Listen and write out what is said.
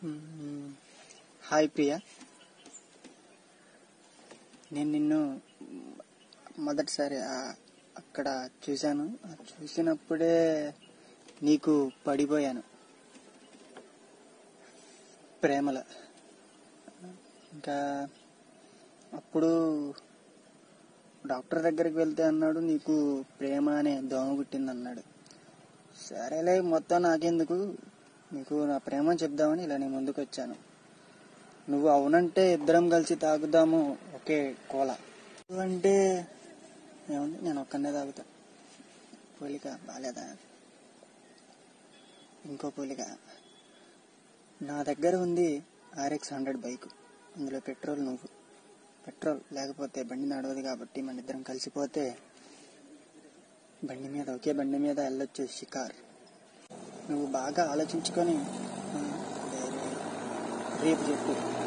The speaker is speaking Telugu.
మ్మ్. హాయ్ ప్రియా నేను నిన్ను మొదటిసారి ఆ- అక్కడ చూశాను ఆ చూసినప్పుడే నీకు పడిపోయాను ప్రేమలో ఇంకా అప్పుడు డాక్టర్ దగ్గరికి వెళ్తే అన్నాడు నీకు ప్రేమ అనే దోమ పుట్టింది అన్నాడు సరేలే మొత్తం నాకెందుకు నీకు నా ప్రేమ చెప్దామని ఇలా నేను ముందుకు వచ్చాను నువ్వు అవునంటే ఇద్దరం కలిసి తాగుదాము ఒకే కోల అంటే ఏముంది నేను ఒక్కనే తాగుతా పోలిక బాలేదా ఇంకో పోలిక నా దగ్గర ఉంది ఆర్ఎక్స్ హండ్రెడ్ బైక్ అందులో పెట్రోల్ నువ్వు పెట్రోల్ లేకపోతే బండి నడవదు కాబట్టి మన ఇద్దరం కలిసిపోతే బండి మీద ఒకే బండి మీద వెళ్ళొచ్చు షికార్ నువ్వు బాగా ఆలోచించుకొని ఆ, రేపు చెప్పు